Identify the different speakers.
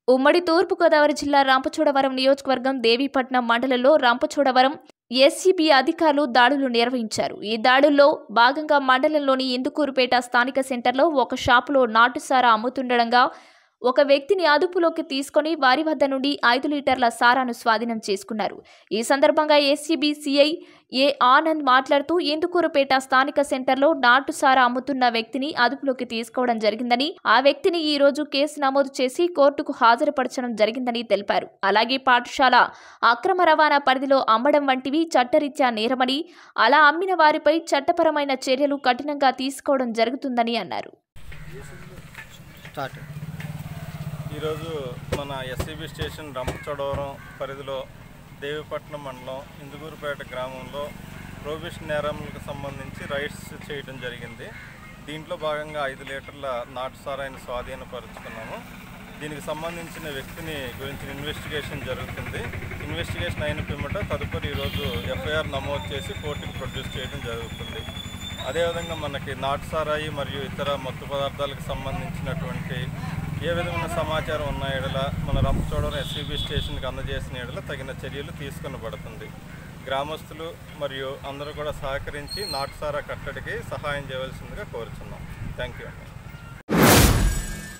Speaker 1: ఉమ్మడి తూర్పుగోదావరి జిల్లా రాంపచోడవరం నియోజకవర్గం దేవీపట్నం మండలంలో రాంపచోడవరం ఎస్సీబీ అధికారులు దాడులు నిర్వహించారు ఈ దాడుల్లో భాగంగా మండలంలోని ఇందుకూరుపేట స్థానిక సెంటర్లో ఒక షాపులో నాటుసారా అమ్ముతుండగా ఒక వ్యక్తిని అదుపులోకి తీసుకొని వారి వద్ద నుండి ఐదు లీటర్ల సారాను స్వాధీనం చేసుకున్నారు ఈ సందర్భంగా ఏసీబీ సిఐ ఏ ఆనంద్ మాట్లాడుతూ ఇందుకూరుపేట స్థానిక సెంటర్లో నాటు సారా అమ్ముతున్న వ్యక్తిని అదుపులోకి తీసుకోవడం జరిగిందని ఆ వ్యక్తిని ఈ రోజు కేసు నమోదు చేసి కోర్టుకు హాజరుపరచడం జరిగిందని తెలిపారు అలాగే పాఠశాల అక్రమ రవాణా పరిధిలో అమ్మడం వంటివి చట్టరీత్యా నేరమని అలా అమ్మిన వారిపై చట్టపరమైన చర్యలు కఠినంగా తీసుకోవడం జరుగుతుందని అన్నారు
Speaker 2: స్టార్ట్
Speaker 3: ఈరోజు మన ఎస్సీబీ స్టేషన్ రంపచోడవరం పరిధిలో దేవిపట్నం మండలం ఇందుగూరుపేట గ్రామంలో ప్రొహిబిషన్ నేరములకు సంబంధించి రైడ్స్ చేయడం జరిగింది దీంట్లో భాగంగా ఐదు లీటర్ల నాటు సారాయిని స్వాధీనపరుచుకున్నాము దీనికి సంబంధించిన వ్యక్తిని గురించి ఇన్వెస్టిగేషన్ జరుగుతుంది ఇన్వెస్టిగేషన్ అయిన పిమ్మట తదుపరి ఈరోజు ఎఫ్ఐఆర్ నమోదు చేసి కోర్టుకు ప్రొడ్యూస్ చేయడం జరుగుతుంది అదేవిధంగా మనకి నాటు సారాయి మరియు ఇతర మత్తు పదార్థాలకు సంబంధించినటువంటి ఏ విధమైన సమాచారం ఉన్న ఎడల మన రంపచోడవరం ఎస్సీబీ స్టేషన్కి అందజేసిన ఎడల తగిన చర్యలు తీసుకొనబడుతుంది గ్రామస్తులు మరియు అందరూ కూడా సహకరించి నాటుసారా కట్టడికి సహాయం చేయవలసిందిగా కోరుచున్నాం థ్యాంక్ యూ